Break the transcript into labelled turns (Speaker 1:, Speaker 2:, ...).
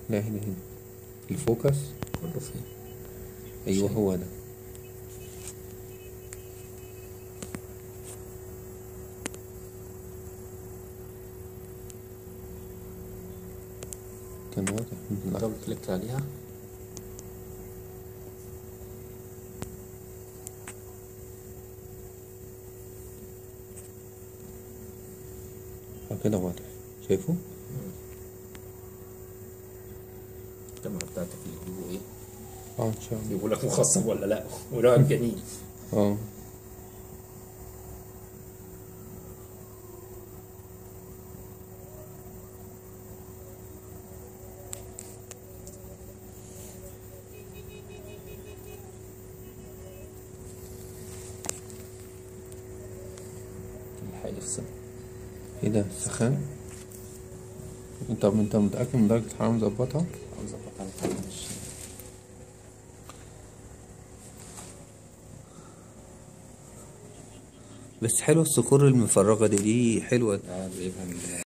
Speaker 1: لا هنا هنا الفوكس
Speaker 2: كله فين
Speaker 1: ايوه هو ده كان واضح من الأرض.
Speaker 2: دبل كليك عليها
Speaker 1: اه كده واضح شايفه
Speaker 2: الجامعة بتاعتك يجيبوا ايه
Speaker 1: اه ان شاء الله
Speaker 2: يجيبوا لك مخصب ولا لا ونوع الجنين
Speaker 1: اه
Speaker 2: الحقيقة يفصل
Speaker 1: ايه ده سخان طب انت متأكد من درجة الحرارة مظبطها؟
Speaker 2: عاوز اظبط على الحاجة مش
Speaker 1: بس حلوة الصخور المفرغة دي دي حلوة
Speaker 2: اه جايبها من